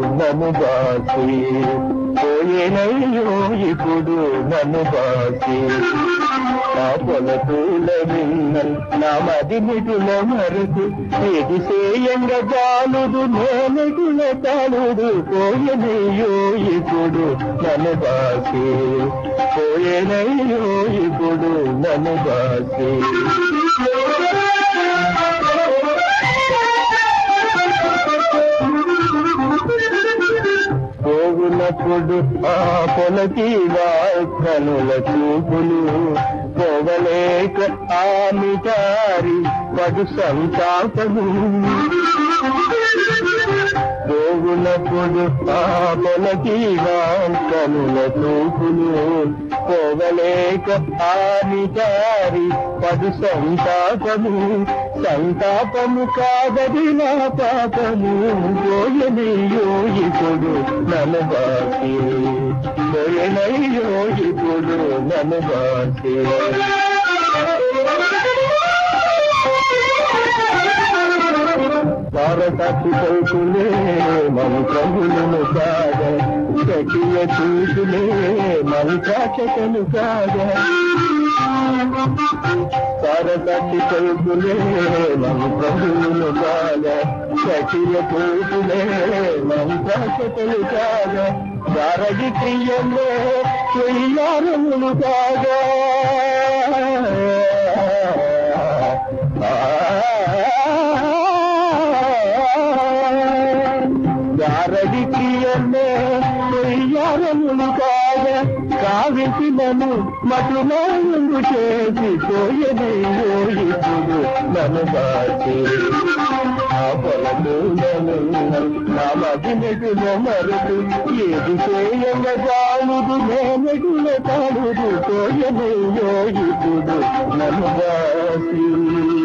నన్ను బాసి పోయేనయ్యో ఇప్పుడు నన్ను బాసి నా పొలతూల విన్నల్ నా మది మిటుల మరుగు ఇది సేయంగ జాలుదు నేనెటుల తాళుదు పోయనయ్యో ఇప్పుడు నన్ను బాసి పోయేనయ్యో ఇప్పుడు నన్ను బాసి పోగునప్పుడు ఆ పొలకి కనుల చూపులు పోగలేక ఆ మిటారి పడు సంతాపము పోగునప్పుడు ఆ పొలకి కనుల చూపులు పోగలేక ఆ మిటారి పడు సంతాపము సంతాపము కాదది నా పాపము పోయనయ్యో ఇప్పుడు నన్ను బాసి పోయనయ్యో ఇప్పుడు నన్ను బాసి భారతపు చౌకులే మంత్రములను కాద చకియ చూసులే మంత్రాచకలు కాద భారతపు చౌకులే మంత్రములను కాద చకియ చూసులే మంత్రాచకలు కాద భారతి క్రియలే చెయ్యారములు కాగా గారడికి అన్నే పొయ్యారములు కాగ కావించినను మటునాయందు చేసి పోయనయ్యో ఇప్పుడు నన్ను బాచి ఆ పొలము నన్ను నా మదినెటుల మరుగు ఏది చేయంగ జాలుదు నేనెటుల తాడుదు పోయనయ్యో ఇప్పుడు నన్ను బాచి